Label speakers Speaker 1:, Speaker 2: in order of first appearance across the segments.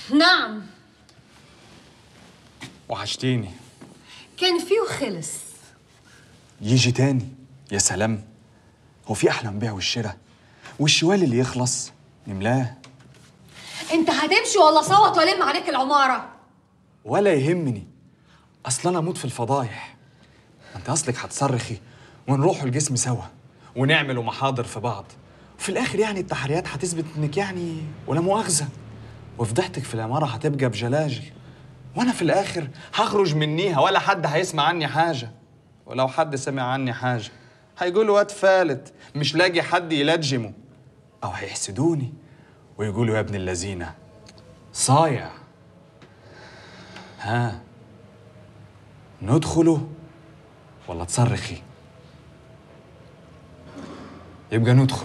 Speaker 1: نعم
Speaker 2: وحشتيني
Speaker 1: كان فيه وخلص
Speaker 2: يجي تاني يا سلام هو في احلى من بيع والشراء والشوال اللي يخلص نملاه
Speaker 1: انت هتمشي ولا صوت والم عليك العماره
Speaker 2: ولا يهمني اصل انا اموت في الفضايح ما انت اصلك هتصرخي ونروحوا الجسم سوا ونعملوا محاضر في بعض وفي الاخر يعني التحريات هتثبت انك يعني ولا مؤاخذه وفضحتك في العماره هتبقى بجلاجل وانا في الاخر هخرج منيها ولا حد هيسمع عني حاجه ولو حد سمع عني حاجه هيقولوا واد فالت مش لاقي حد يلجمه او هيحسدوني ويقولوا يا ابن اللذينه صايع ها ندخله ولا تصرخي يبقى ندخل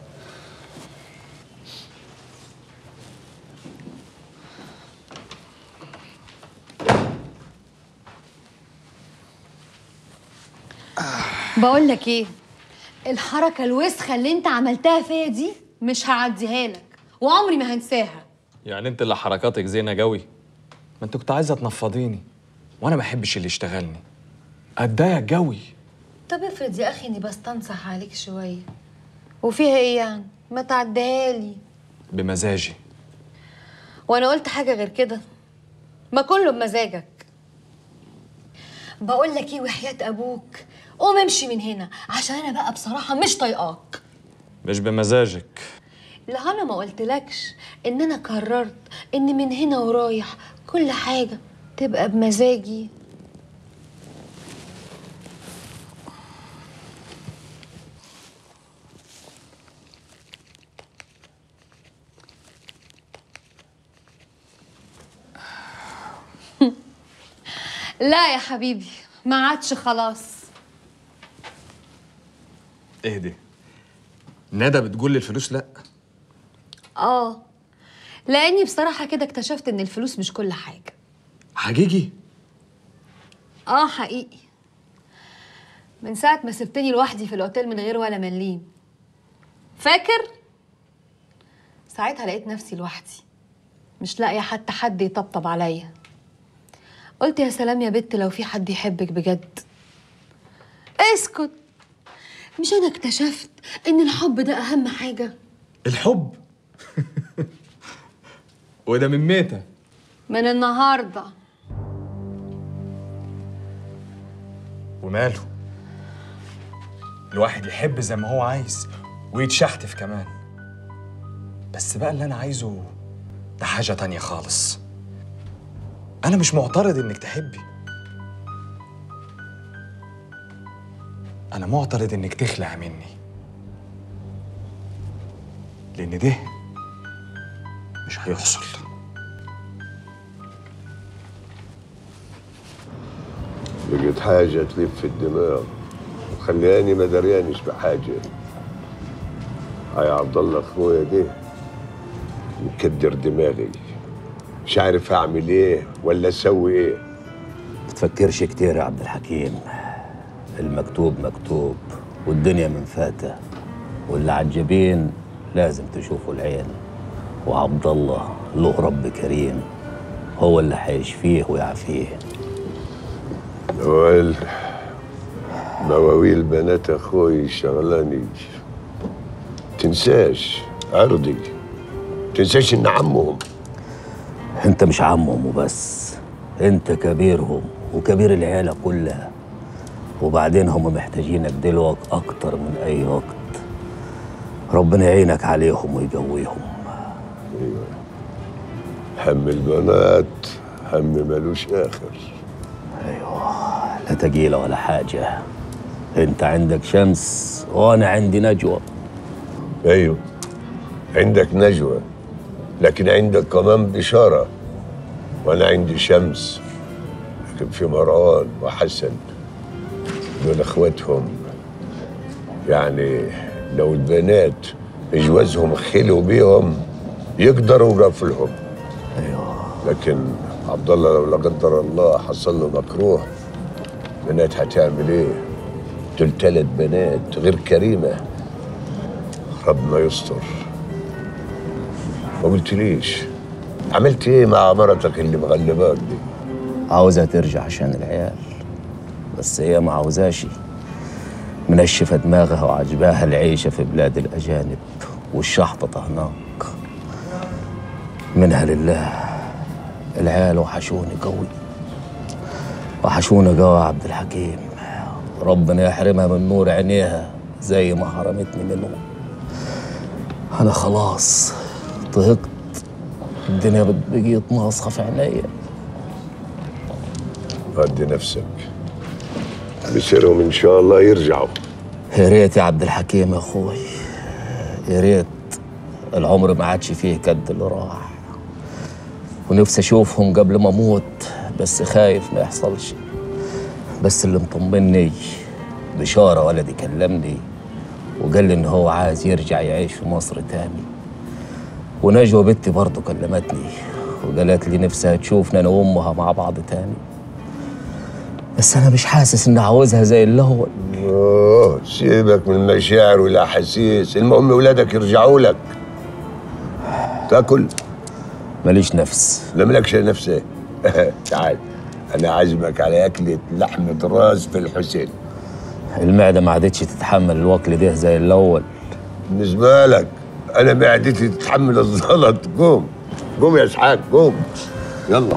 Speaker 1: بقول لك ايه الحركه الوسخه اللي انت عملتها فيا دي مش هعديها لك وعمري ما هنساها
Speaker 2: يعني انت اللي حركاتك زينه قوي ما انت كنت عايزه تنفضيني وانا ما بحبش اللي يشتغلني اتضايق قوي
Speaker 1: طب افرض يا اخي اني بستنصح عليك شويه وفيها ايه يعني ما تعديها لي
Speaker 2: بمزاجي
Speaker 1: وانا قلت حاجه غير كده ما كله بمزاجك بقول لك ايه وحياه ابوك قوم امشي من هنا عشان انا بقى بصراحه مش طايقاك
Speaker 2: مش بمزاجك
Speaker 1: لا انا ما قلتلكش ان انا قررت ان من هنا ورايح كل حاجه تبقى بمزاجي لا يا حبيبي ما عادش خلاص
Speaker 2: اهدي ندى بتقول لي الفلوس لا
Speaker 1: اه لاني بصراحه كده اكتشفت ان الفلوس مش كل حاجه
Speaker 2: حقيقي
Speaker 1: اه حقيقي من ساعة ما سبتني لوحدي في الأوتيل من غير ولا مليم فاكر؟ ساعتها لقيت نفسي لوحدي مش لاقية حتى حد يطبطب عليا قلت يا سلام يا بت لو في حد يحبك بجد اسكت مش أنا اكتشفت إن الحب ده أهم حاجة
Speaker 2: الحب وده من ميتة
Speaker 1: من النهارده
Speaker 2: وماله الواحد يحب زي ما هو عايز ويتشحتف كمان بس بقى اللي انا عايزه ده حاجة تانية خالص انا مش معترض انك تحبي انا معترض انك تخلع مني لان ده مش هيحصل
Speaker 3: لقيت حاجة تلف في الدماغ وخلياني ما دريانش بحاجة هاي عبد الله اخويا ده مكدر دماغي مش عارف اعمل ايه ولا اسوي ايه
Speaker 4: تفكرش كتير يا عبد الحكيم المكتوب مكتوب والدنيا من فاتة واللي عالجبين لازم تشوفوا العين وعبد الله له رب كريم هو اللي هيشفيه ويعافيه
Speaker 3: نوال مواويل بنات اخوي شغلاني تنساش عرضي تنساش ان عمهم
Speaker 4: انت مش عمهم وبس انت كبيرهم وكبير العيلة كلها وبعدين هم محتاجينك دلوقتي اكتر من اي وقت ربنا يعينك عليهم ويقويهم
Speaker 3: هم البنات هم ملوش اخر
Speaker 4: لا تقيلة ولا حاجة انت عندك شمس وانا عندي نجوى
Speaker 3: ايوه عندك نجوى لكن عندك كمان بشارة وانا عندي شمس لكن في مروان وحسن دول اخواتهم يعني لو البنات جوازهم خلوا بيهم يقدروا يوقفوا لهم
Speaker 4: ايوه
Speaker 3: لكن عبد الله لو لا قدر الله حصل له مكروه بنات هتعمل ايه؟ دول تلات بنات غير كريمه ربنا يستر ما قلتليش عملت ايه مع مرتك اللي مغلباك دي
Speaker 4: عاوزها ترجع عشان العيال بس هي ما عاوزاش منشفة دماغها وعجباها العيشة في بلاد الأجانب والشحطة هناك منها لله العيال وحشوني قوي وحشوني قوي يا عبد الحكيم ربنا يحرمها من نور عينيها زي ما حرمتني منه أنا خلاص طهقت الدنيا بقيت ناصخة في عينيا
Speaker 3: هدي نفسك بصيرهم ان شاء الله يرجعوا
Speaker 4: يا ريت يا عبد الحكيم يا اخوي يا ريت العمر ما عادش فيه كد اللي راح ونفسي اشوفهم قبل ما اموت بس خايف ما يحصلش بس اللي مطمني بشارة ولدي كلمني وقال لي ان هو عايز يرجع يعيش في مصر تاني ونجوى بنتي برضه كلمتني وقالت لي نفسها تشوفنا انا وامها مع بعض تاني بس انا مش حاسس اني عاوزها زي الاول
Speaker 3: اوه سيبك من المشاعر والاحاسيس المهم ولادك يرجعوا لك تاكل
Speaker 4: ماليش نفس
Speaker 3: لا ملكش نفسه تعال انا عازمك على اكله لحمه راس في الحسين
Speaker 4: المعدة ما عادتش تتحمل الوكل ده زي الأول
Speaker 3: بالنسبه لك انا معدتي تتحمل الزلط قوم قوم يا اسحاق قوم يلا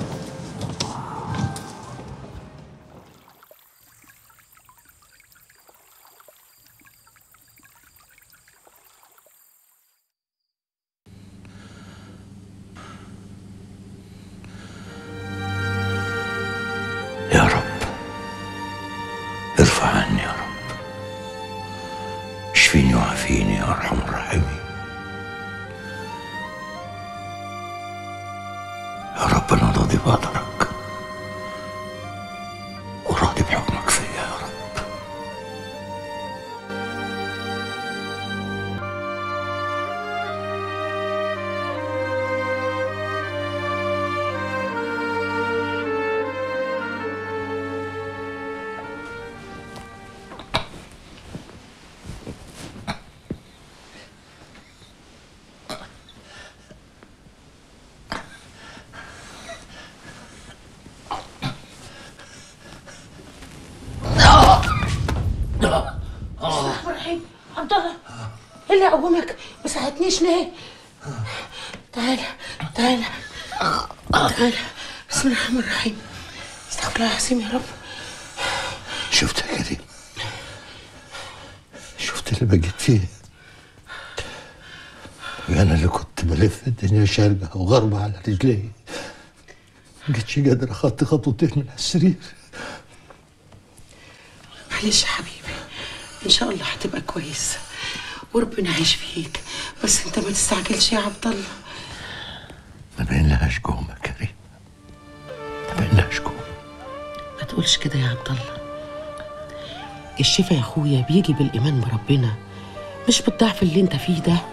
Speaker 5: يا رب ارفع عني يا رب اشفيني وعافيني يا ارحم الراحمين يا رب انا راضي بقدرك وراضي بحكمك فيا يا رب
Speaker 6: الرحيم عبد الله ايه اللي قومك ما ساعدتنيش ليه تعال تعال تعال بسم الله الرحمن الرحيم استغفر الله العظيم يا رب
Speaker 5: شفت يا كريم شفت اللي بقيت فيه انا اللي كنت بلف الدنيا شارقة وغربة على رجلي مبقتش قادر اخطي خطوتين من على السرير
Speaker 6: معلش يا حبيبي ان شاء الله هتبقى كويس وربنا يعيش فيك بس انت ما تستعجلش يا عبد الله
Speaker 5: ما بين لهاش جوم يا كريم ما بين لهاش جوم
Speaker 6: ما تقولش كده يا عبد الله الشفا يا اخويا بيجي بالايمان بربنا مش بالضعف اللي انت فيه ده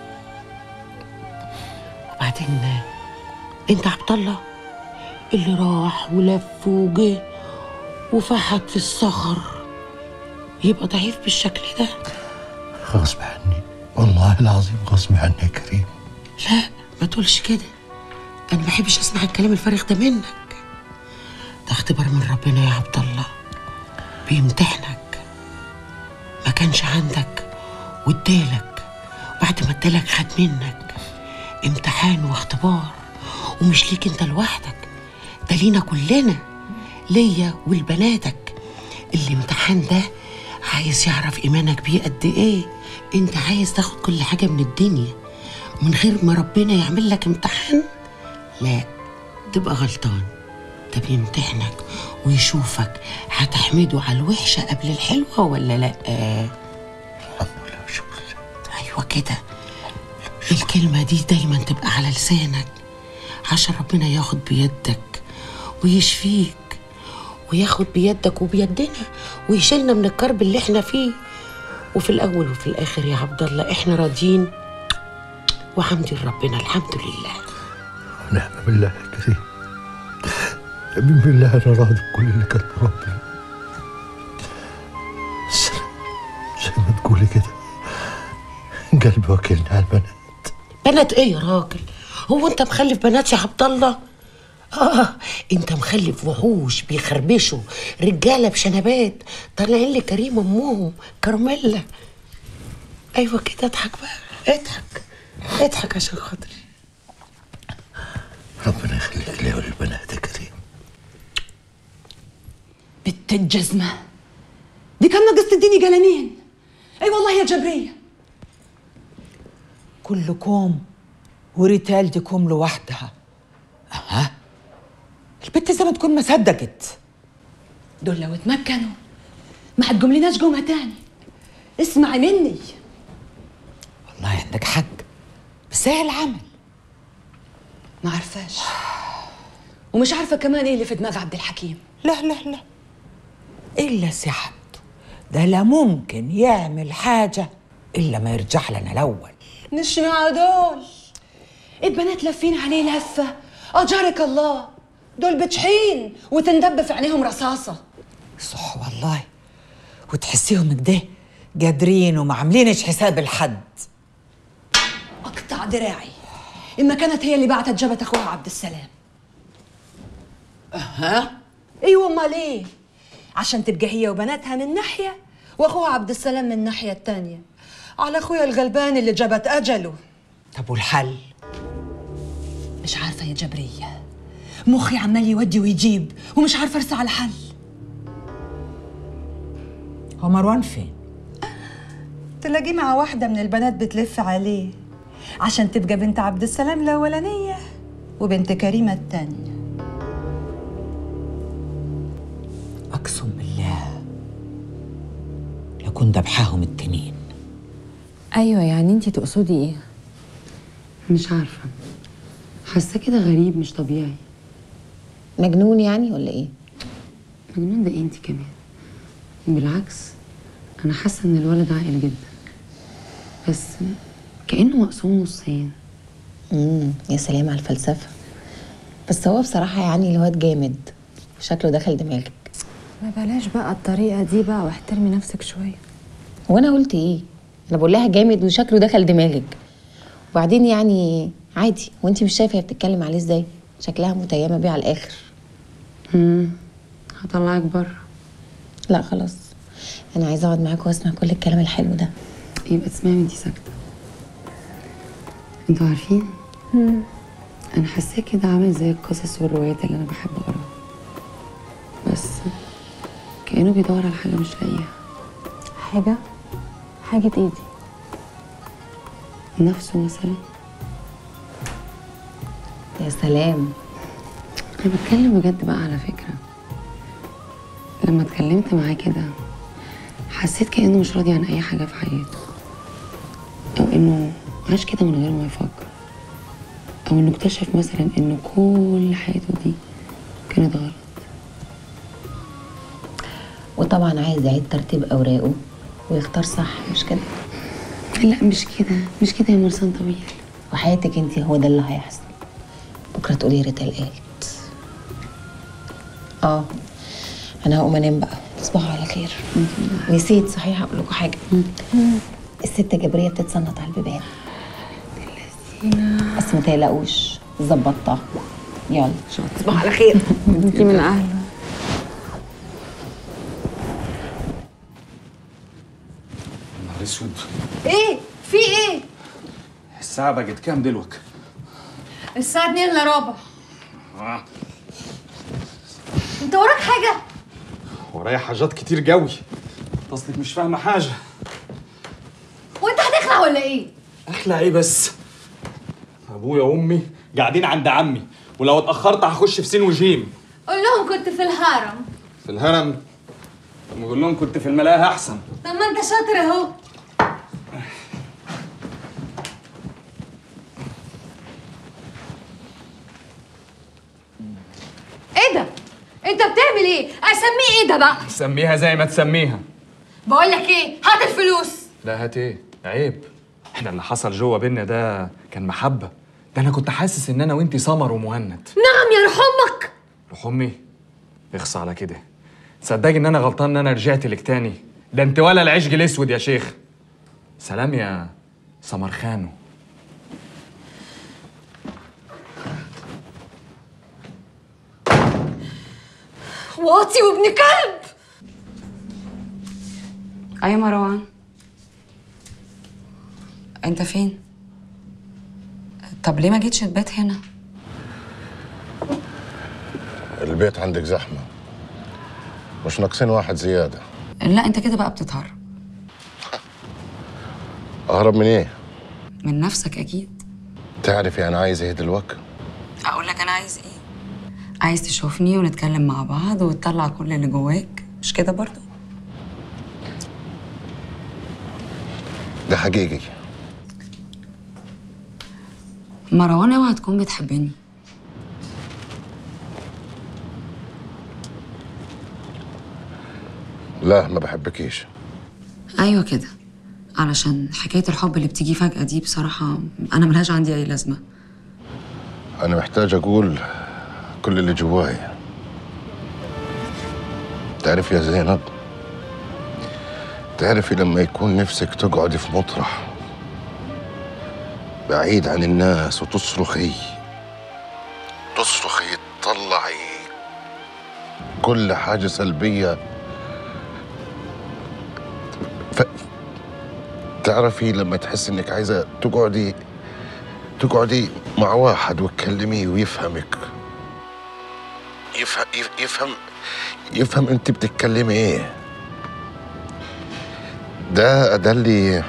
Speaker 6: وبعدين انت عبد الله اللي راح ولف وجه وفحت في الصخر يبقى ضعيف بالشكل ده
Speaker 5: غصب عني والله العظيم غصب عني يا كريم
Speaker 6: لا ما تقولش كده انا ما بحبش اسمع الكلام الفارغ ده منك ده اختبار من ربنا يا عبد الله بيمتحنك ما كانش عندك وادالك بعد ما ادالك خد منك امتحان واختبار ومش ليك انت لوحدك ده لينا كلنا ليا ولبناتك الامتحان ده عايز يعرف ايمانك بيه قد ايه انت عايز تاخد كل حاجه من الدنيا من غير ما ربنا يعمل لك امتحان لا تبقى غلطان ده بيمتحنك ويشوفك هتحمده على الوحشة قبل الحلوة ولا لأ
Speaker 5: الحمد لله وشكرا
Speaker 6: أيوة كده الكلمة دي دايما تبقى على لسانك عشان ربنا ياخد بيدك ويشفيك وياخد بيدك وبيدنا ويشيلنا من الكرب اللي احنا فيه وفي الأول وفي الآخر يا عبد الله احنا راضيين وحمد لربنا الحمد لله
Speaker 5: ونعم بالله يا كريم يمين بالله انا راضي بكل اللي كان ربنا بس أنا زي ما تقولي كده قلبي واكلني على البنات
Speaker 6: بنات ايه يا راجل هو انت مخلف بنات يا عبد الله اه انت مخلف وحوش بيخربشوا رجاله بشنبات طالعين لي كريم امهم كرمله ايوه كده اضحك بقى اضحك اضحك عشان خاطري
Speaker 5: ربنا يخليك لي وللبنات يا كريم
Speaker 7: بنت الجزمة دي كان ناقص تديني قلمين اي والله يا جبرية كلكم وريتالتكم لوحدها ها البت زي ما تكون ما صدقت دول لو اتمكنوا ما هتقوملناش قومة تاني اسمعي مني والله عندك حق بس ايه العمل ما عارفاش ومش عارفة كمان ايه اللي في دماغ عبد الحكيم
Speaker 8: لا لا لا إلا سحبته ده لا ممكن يعمل حاجة إلا ما يرجع لنا الأول
Speaker 7: مش مع دول البنات لافين عليه لفة أجارك الله دول بجحين وتندب في عينيهم رصاصة
Speaker 8: صح والله وتحسيهم كده قادرين وما عاملينش حساب الحد
Speaker 7: أقطع دراعي إما كانت هي اللي بعتت جابت أخوها عبد السلام أها أيوة أمال إيه عشان تبقى هي وبناتها من ناحية وأخوها عبد السلام من الناحية التانية على أخويا الغلبان اللي جابت أجله
Speaker 8: طب والحل
Speaker 7: مش عارفة يا جبرية مخي عمال يودي ويجيب ومش عارفة أرسى على حل
Speaker 8: هو مروان فين
Speaker 7: تلاقيه مع واحدة من البنات بتلف عليه عشان تبقى بنت عبد السلام الأولانية وبنت كريمة التانية
Speaker 8: أقسم بالله لكون ذبحاهم التنين
Speaker 9: ايوه يعني انتي تقصدي ايه
Speaker 10: مش عارفة حاسة كده غريب مش طبيعي
Speaker 9: مجنون يعني ولا ايه
Speaker 10: مجنون ده انت كمان بالعكس انا حاسة ان الولد عاقل جدا بس كأنه مقسوم نصين
Speaker 9: امم يا سلام على الفلسفه بس هو بصراحه يعني الواد جامد وشكله دخل دماغك
Speaker 11: ما بلاش بقى الطريقة دي بقى واحترمي نفسك شوية
Speaker 9: هو انا قلت ايه انا بقول لها جامد وشكله دخل دماغك وبعدين يعني عادي وانتي مش شايفه هي بتتكلم عليه ازاي شكلها متيمه بيه على الاخر
Speaker 10: امم هطلعك بره
Speaker 9: لا خلاص انا عايزه اقعد معاك واسمع كل الكلام الحلو ده
Speaker 10: يبقى تسمعي وانتي ساكتة انتوا عارفين انا حاساه كده عامل زي القصص والروايات اللي انا بحب اقراها بس كأنه بيدور على حاجة مش لاقيها
Speaker 11: حاجة حاجة ايدي
Speaker 10: نفسه مثلا
Speaker 9: يا سلام
Speaker 10: انا بتكلم بجد بقى على فكرة لما اتكلمت معاه كده حسيت كأنه مش راضي عن أي حاجة في حياته أو إنه عاش كده من غير ما يفكر أو إنه اكتشف مثلا إنه كل حياته دي كانت غلط
Speaker 9: وطبعا عايز يعيد ترتيب اوراقه ويختار صح مش كده
Speaker 10: لا مش كده مش كده يا مرسان طبيعي
Speaker 9: وحياتك انت هو ده اللي هيحصل بكره تقولي ريتا قالت اه انا هقوم انام بقى تصبحوا على خير نسيت صحيح اقول لكم حاجه الست جبريه بتتصنط على البيبان بس ما تقلقوش ظبطتها يلا تصبحوا على خير
Speaker 11: انتي من اهله
Speaker 2: نهار اسود
Speaker 1: ايه في ايه
Speaker 2: الساعة بقت كام دلوك؟
Speaker 1: الساعة 2 الا ربع انت وراك حاجة
Speaker 2: ورايا حاجات كتير قوي اصلك مش فاهمة حاجة
Speaker 1: وانت هتخلع ولا ايه
Speaker 2: اخلع ايه بس؟ ابويا وامي قاعدين عند عمي ولو اتأخرت هخش في سين وجيم
Speaker 1: قول لهم كنت في الهرم
Speaker 2: في الهرم طب ما اقول لهم كنت في الملاهي احسن
Speaker 1: طب ما انت شاطر اهو ايه ده انت بتعمل ايه اسميه ايه ده بقى
Speaker 2: سميها زي ما تسميها
Speaker 1: بقول لك ايه هات الفلوس
Speaker 2: لا هات ايه عيب احنا اللي حصل جوه بينا ده كان محبة ده انا كنت حاسس ان انا وانتي سمر ومهند
Speaker 1: نعم يا روح امك
Speaker 2: روح امي اخص على كده تصدقي ان انا غلطان ان انا رجعت لك تاني ده انت ولا العشق الاسود يا شيخ سلام يا سمر خانو
Speaker 1: واطي وابن كلب
Speaker 10: ايوه مروان انت فين طب ليه ما جيتش تبات هنا
Speaker 12: البيت عندك زحمة مش ناقصين واحد زيادة
Speaker 10: لا انت كده بقى بتتهرب
Speaker 12: أهرب من إيه؟
Speaker 10: من نفسك اكيد
Speaker 12: تعرفي أنا عايز إيه دلوقتي؟
Speaker 10: اقول لك انا عايز ايه عايز تشوفني ونتكلم مع بعض وتطلع كل اللي جواك مش كده برضو
Speaker 12: ده حقيقي
Speaker 10: مروان اوعى تكون بتحبني
Speaker 12: لا ما بحبكيش
Speaker 10: ايوه كده علشان حكايه الحب اللي بتيجي فجاه دي بصراحه انا ملهاش عندي اي لازمه
Speaker 12: أنا محتاج أقول كل اللي جواي تعرفي يا زينب تعرفي لما يكون نفسك تقعدي في مطرح بعيد عن الناس وتصرخي تصرخي تطلعي كل حاجة سلبية ف... تعرفي لما تحس انك عايزة تقعدي تقعدي مع واحد وتكلميه ويفهمك يفهم يفهم يفهم انت بتتكلمي ايه ده ده اللي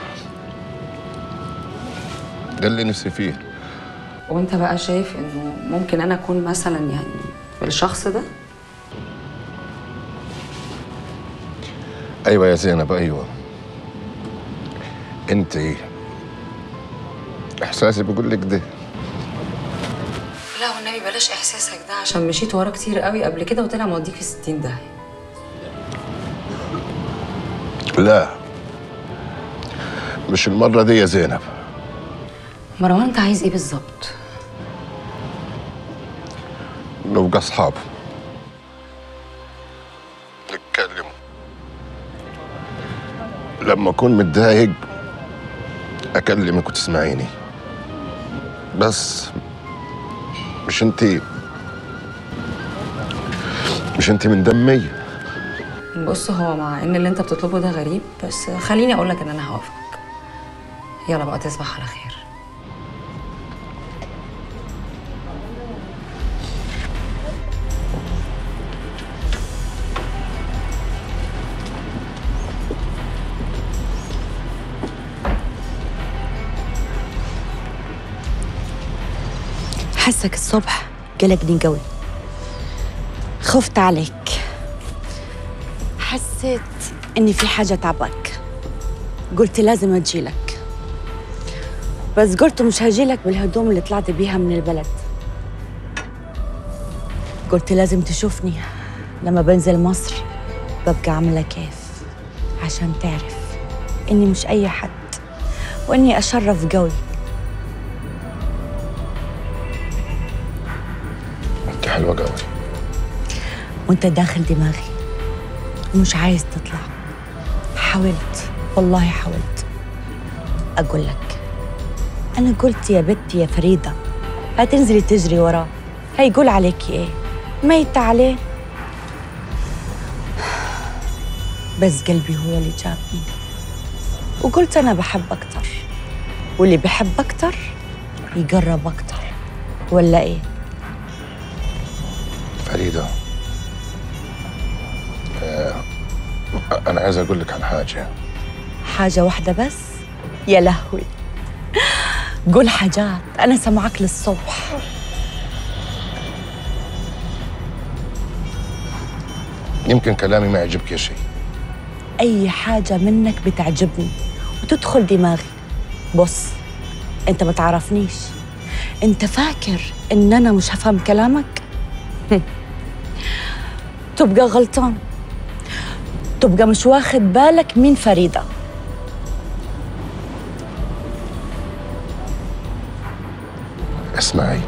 Speaker 12: ده اللي نفسي فيه
Speaker 10: وانت بقى شايف انه ممكن انا اكون مثلا يعني الشخص ده
Speaker 12: ايوه يا زينب ايوه انت احساسي بقول لك ده
Speaker 10: لا والنبي بلاش احساسك ده عشان مشيت وراه كتير قوي قبل كده وطلع موديك في 60 داهيه
Speaker 12: لا مش المرة دي يا زينب
Speaker 10: مروان انت عايز ايه بالظبط
Speaker 12: نبقى أصحاب نتكلم لما أكون متضايق أكلمك وتسمعيني بس مش انتي مش انتي من دمي
Speaker 10: بص هو مع ان اللي انت بتطلبه ده غريب بس خليني اقول لك ان انا هوافقك يلا بقى تصبح على خير
Speaker 13: حسك الصبح قلقني قوي خفت عليك حسيت اني في حاجة تعبك قلت لازم اجيلك بس قلت مش هجيلك بالهدوم اللي طلعت بيها من البلد قلت لازم تشوفني لما بنزل مصر ببقى عاملة كيف عشان تعرف اني مش اي حد واني اشرف قوي
Speaker 12: انت حلوة قوي
Speaker 13: وانت داخل دماغي ومش عايز تطلع حاولت والله حاولت اقول لك انا قلت يا بنتي يا فريده هتنزلي تجري وراه هيقول عليكي ايه ميتة عليه بس قلبي هو اللي جابني وقلت انا بحب اكتر واللي بحب اكتر يقرب اكتر ولا ايه
Speaker 12: فريدة آه، أنا عايز أقول لك عن حاجة
Speaker 13: حاجة واحدة بس يا لهوي قول حاجات أنا سمعك للصبح
Speaker 12: يمكن كلامي ما يعجبك يا شيء
Speaker 13: أي حاجة منك بتعجبني وتدخل دماغي بص أنت ما تعرفنيش أنت فاكر إن أنا مش هفهم كلامك؟ تبقى غلطان تبقى مش واخد بالك مين فريدة
Speaker 12: اسمعي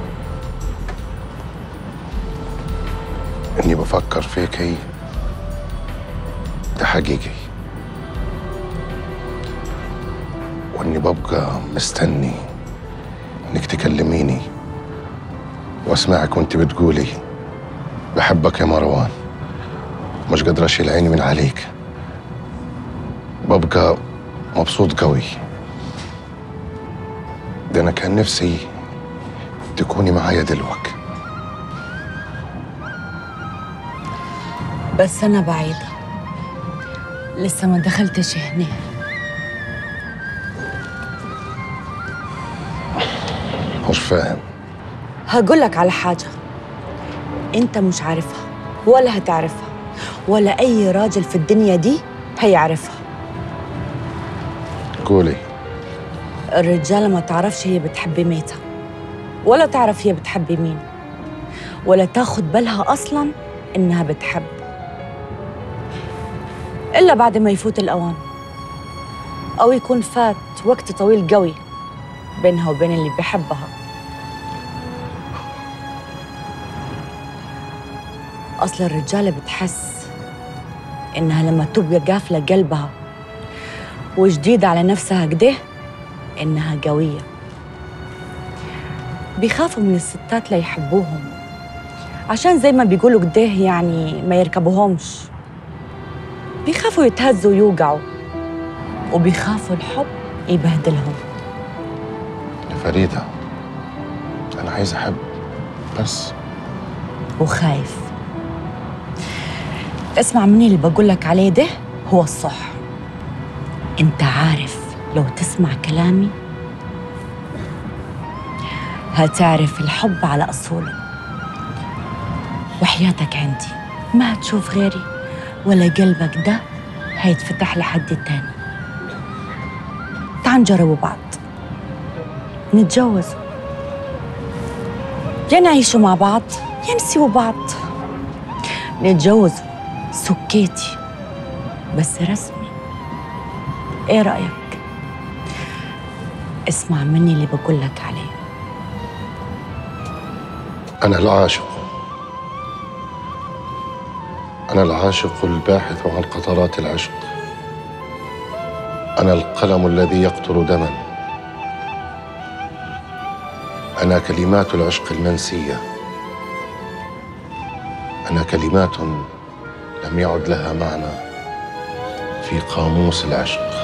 Speaker 12: إني بفكر فيكي ده حقيقي وإني ببقى مستني إنك تكلميني وأسمعك وأنت بتقولي بحبك يا مروان مش قادر اشيل عيني من عليك ببقى مبسوط قوي ده انا كان نفسي تكوني معايا دلوقتي
Speaker 13: بس أنا بعيدة لسه ما دخلتش هنا
Speaker 12: مش فاهم
Speaker 13: هقول لك على حاجة أنت مش عارفها ولا هتعرفها ولا أي راجل في الدنيا دي هيعرفها
Speaker 12: قولي
Speaker 13: الرجالة ما تعرفش هي بتحب ميتها ولا تعرف هي بتحب مين ولا تاخد بالها أصلا إنها بتحب إلا بعد ما يفوت الأوان أو يكون فات وقت طويل قوي بينها وبين اللي بيحبها أصل الرجالة بتحس إنها لما تبقى قافلة قلبها وجديدة على نفسها كده إنها قوية بيخافوا من الستات لا يحبوهم عشان زي ما بيقولوا كده يعني ما يركبوهمش بيخافوا يتهزوا ويوقعوا وبيخافوا الحب يبهدلهم
Speaker 12: يا فريدة أنا عايز أحب بس
Speaker 13: وخايف اسمع مني اللي بقول لك عليه ده هو الصح انت عارف لو تسمع كلامي هتعرف الحب على أصوله وحياتك عندي ما هتشوف غيري ولا قلبك ده هيتفتح لحد تاني تعال نجربوا بعض نتجوز يا نعيشوا مع بعض يا نسيبوا بعض نتجوز سكيتي بس رسمي ايه رأيك؟ اسمع مني اللي بقول لك عليه
Speaker 12: أنا العاشق أنا العاشق الباحث عن قطرات العشق أنا القلم الذي يقطر دما أنا كلمات العشق المنسية أنا كلمات لم يعد لها معنى في قاموس العشق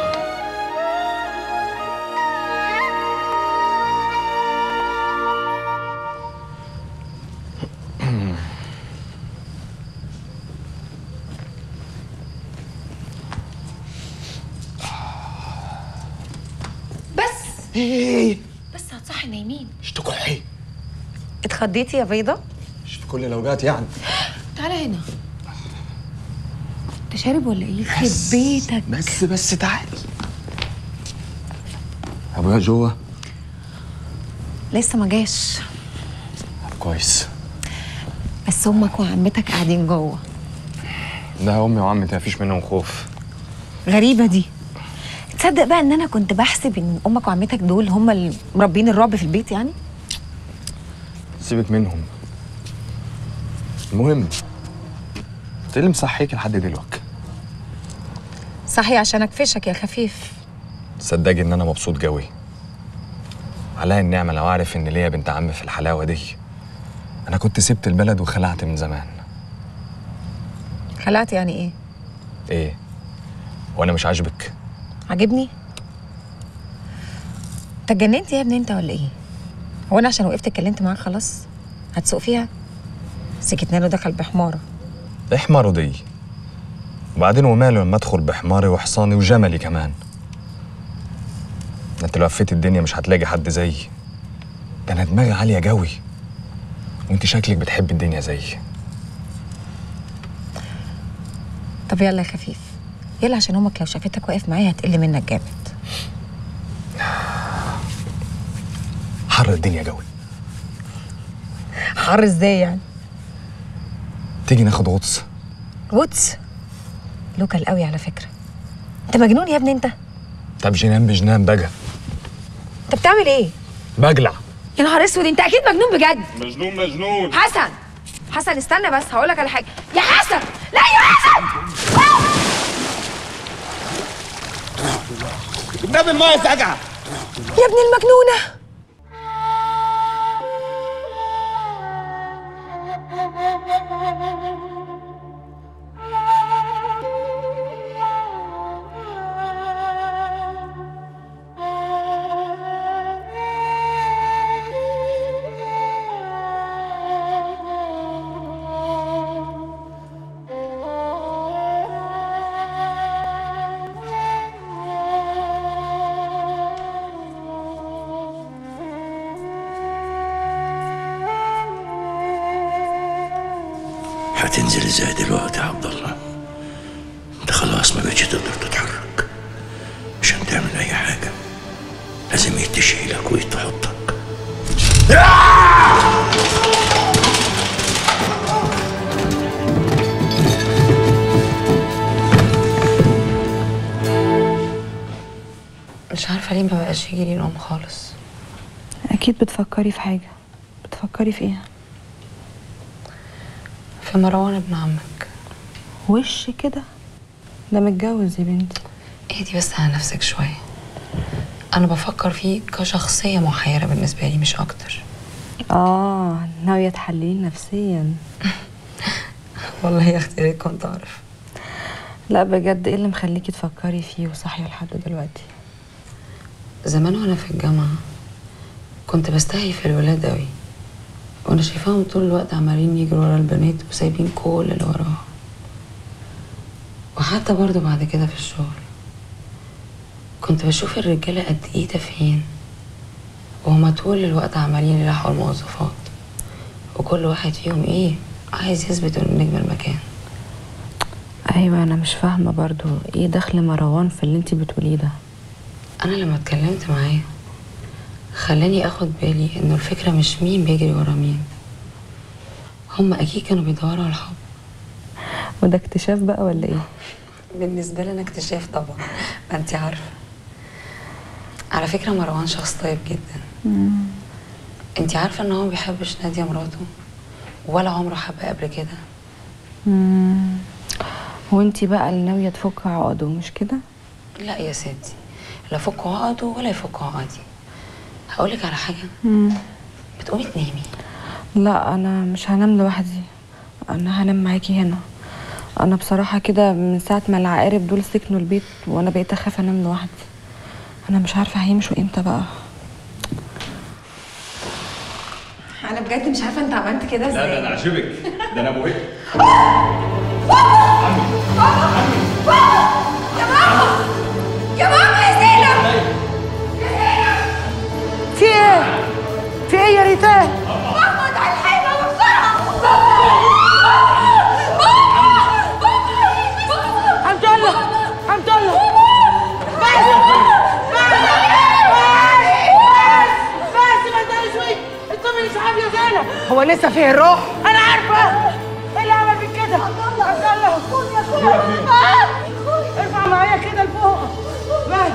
Speaker 1: بس
Speaker 2: ايه
Speaker 1: بس هتصحي نايمين
Speaker 2: اشتكحي
Speaker 1: اتخضيتي يا بيضة
Speaker 2: مش في كل الاوقات يعني
Speaker 1: تعالى هنا انت شارب ولا ايه يخرب بيتك
Speaker 2: بس بس تعالي ابويا جوه
Speaker 1: لسه ما جاش
Speaker 2: كويس
Speaker 1: بس امك وعمتك قاعدين جوه
Speaker 2: ده امي وعمتي مفيش منهم خوف
Speaker 1: غريبه دي تصدق بقى ان انا كنت بحسب ان امك وعمتك دول هم اللي مربين الرعب في البيت يعني
Speaker 2: سيبك منهم المهم انت إيه اللي مصحيك لحد دلوقتي
Speaker 1: صحي عشان اكفشك يا خفيف
Speaker 2: تصدقي ان انا مبسوط قوي عليا النعمه لو اعرف ان ليا بنت عم في الحلاوه دي انا كنت سبت البلد وخلعت من زمان
Speaker 1: خلعت يعني ايه
Speaker 2: ايه وانا مش عاجبك
Speaker 1: عاجبني انت اتجننت يا ابني انت ولا ايه هو انا عشان وقفت اتكلمت معاك خلاص هتسوق فيها سكتنا له دخل بحماره
Speaker 2: ايه حماره دي وبعدين وماله لما ادخل بحماري وحصاني وجملي كمان ده انت لو لفيت الدنيا مش هتلاقي حد زيي ده انا دماغي عاليه قوي وانت شكلك بتحب الدنيا زيي
Speaker 1: طب يلا يا خفيف يلا عشان امك لو شافتك واقف معايا هتقل منك جامد
Speaker 2: حر الدنيا قوي
Speaker 1: حر ازاي يعني
Speaker 2: تيجي ناخد غطس
Speaker 1: غطس لوكال قوي على فكره انت مجنون يا ابني انت
Speaker 2: طب جنان بجنان بقى
Speaker 1: انت بتعمل ايه
Speaker 2: بجلع
Speaker 1: يا نهار اسود انت اكيد مجنون بجد
Speaker 2: مجنون مجنون
Speaker 1: حسن حسن استنى بس هقول لك على حاجه يا حسن لا يا حسن
Speaker 2: النبي المايه ساقعه
Speaker 1: يا ابن المجنونه
Speaker 4: هتنزل ازاي دلوقتي يا عبد الله انت خلاص ما بقتش تقدر تتحرك عشان تعمل اي حاجه لازم يتشيلك ويتحطك
Speaker 10: مش عارفة ليه ما بقاش يجي لي نوم خالص
Speaker 11: اكيد بتفكري في حاجه بتفكري في ايه
Speaker 10: في مروان ابن عمك
Speaker 11: وش كده ده متجوز يا بنتي
Speaker 10: اهدي بس على نفسك شوية أنا بفكر فيه كشخصية محيرة بالنسبة لي مش أكتر
Speaker 11: اه ناويه تحليه نفسيا
Speaker 10: والله يا أختي ريت كنت أعرف
Speaker 11: لا بجد ايه اللي مخليكي تفكري فيه وصاحيه لحد دلوقتي
Speaker 10: زمان وأنا في الجامعة كنت بستحي في الولاد أوي وأنا شايفاهم طول الوقت عمالين يجروا ورا البنات وسايبين كل اللي وراهم وحتى برضه بعد كده في الشغل كنت بشوف الرجالة قد ايه تافهين وهما طول الوقت عمالين يلحقوا الموظفات وكل واحد فيهم ايه عايز يثبت انه نجم المكان
Speaker 11: ايوه انا مش فاهمه برضو ايه دخل مروان في اللي انتي بتقوليه ده
Speaker 10: انا لما اتكلمت معاه خلاني اخد بالي انه الفكرة مش مين بيجري ورا مين هما اكيد كانوا بيدوروا على الحب
Speaker 11: وده اكتشاف بقى ولا ايه
Speaker 10: بالنسبة لنا اكتشاف طبعا ما انت عارفة على فكرة مروان شخص طيب جدا انت عارفة ان هو ما بيحبش نادية مراته ولا عمره حبها قبل كده
Speaker 11: مم. وانتي بقى اللي ناويه تفك عقده مش كده
Speaker 10: لا يا ستي لا فك عقده ولا يفك عقدي هقولك على حاجة
Speaker 11: مم.
Speaker 10: بتقومي تنامي
Speaker 11: لا انا مش هنام لوحدي انا هنام معاكي هنا انا بصراحه كده من ساعه ما العقارب دول سكنوا البيت وانا بقيت اخاف انام لوحدي انا مش عارفه هيمشوا امتى بقى
Speaker 1: انا بجد مش عارفه انت عملت كده ازاي
Speaker 2: لا ده انا عجبك ده انا ابو هيك
Speaker 1: يا ماما يا زينب
Speaker 6: في ايه؟ في ايه يا ريتان؟
Speaker 1: محمد على الحيطه بسرعه
Speaker 6: حمد الله حمد الله بس بس بس بس ما تقلقوش انتوا مش عارف يا زينب هو لسه فيه الروح انا عارفه ايه اللي عمل فيك كده عبد الله خد يا اخويا ارفع معايا كده لفوق بس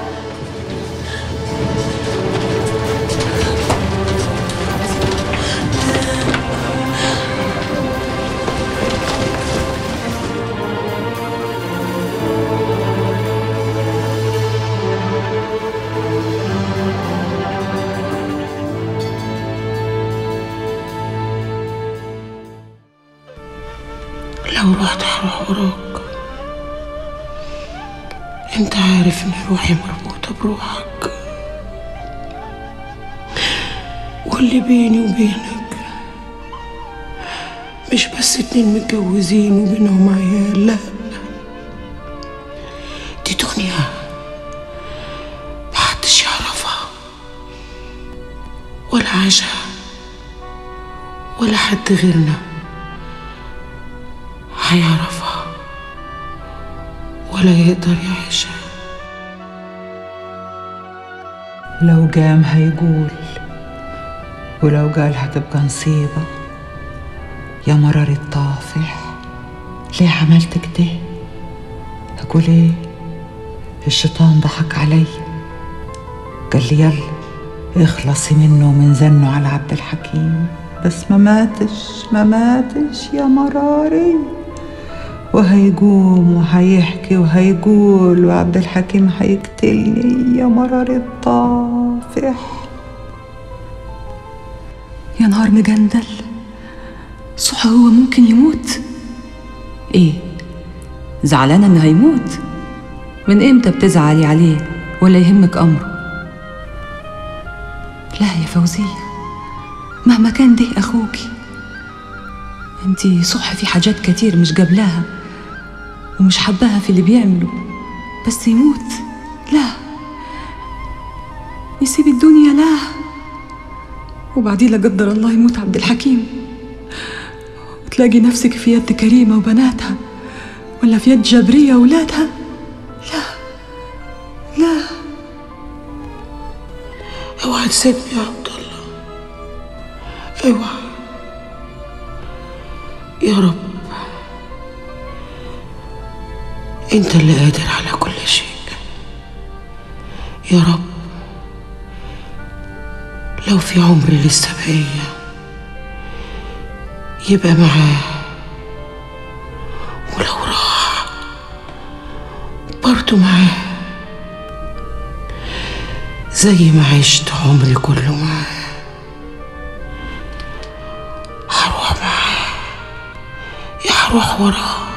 Speaker 6: لو رحت هروح وراك انت عارف ان روحي مربوطة بروحك واللي بيني وبينك مش بس اتنين متجوزين وبينهم عيال لا دي دنيا محدش يعرفها ولا عاشها ولا حد غيرنا هيعرفها ولا يقدر يعيشها
Speaker 8: لو جام هيقول ولو قال هتبقى نصيبة يا مرار الطافح ليه عملت كده أقول إيه الشيطان ضحك علي قال لي يلا اخلصي منه ومن زنه على عبد الحكيم بس ما ماتش ما ماتش يا مراري وهيقوم وهيحكي وهيقول وعبد الحكيم هيقتلني يا مرار الطافح
Speaker 14: يا نهار مجندل صح هو ممكن يموت ايه زعلانة انه هيموت من امتى بتزعلي عليه ولا يهمك امره لا يا فوزية مهما كان ده اخوكي انتي صح في حاجات كتير مش قبلاها ومش حباها في اللي بيعمله بس يموت لا يسيب الدنيا لا وبعدين لا قدر الله يموت عبد الحكيم وتلاقي نفسك في يد كريمة وبناتها ولا في يد جبرية وولادها لا لا
Speaker 6: اوعى تسيبني يا عبد الله اوعى يا رب انت اللي قادر على كل شيء يا رب لو في عمري لسه بقية يبقى معاه ولو راح برضه معاه زي ما عشت عمري كله معاه هروح معاه يا هروح وراه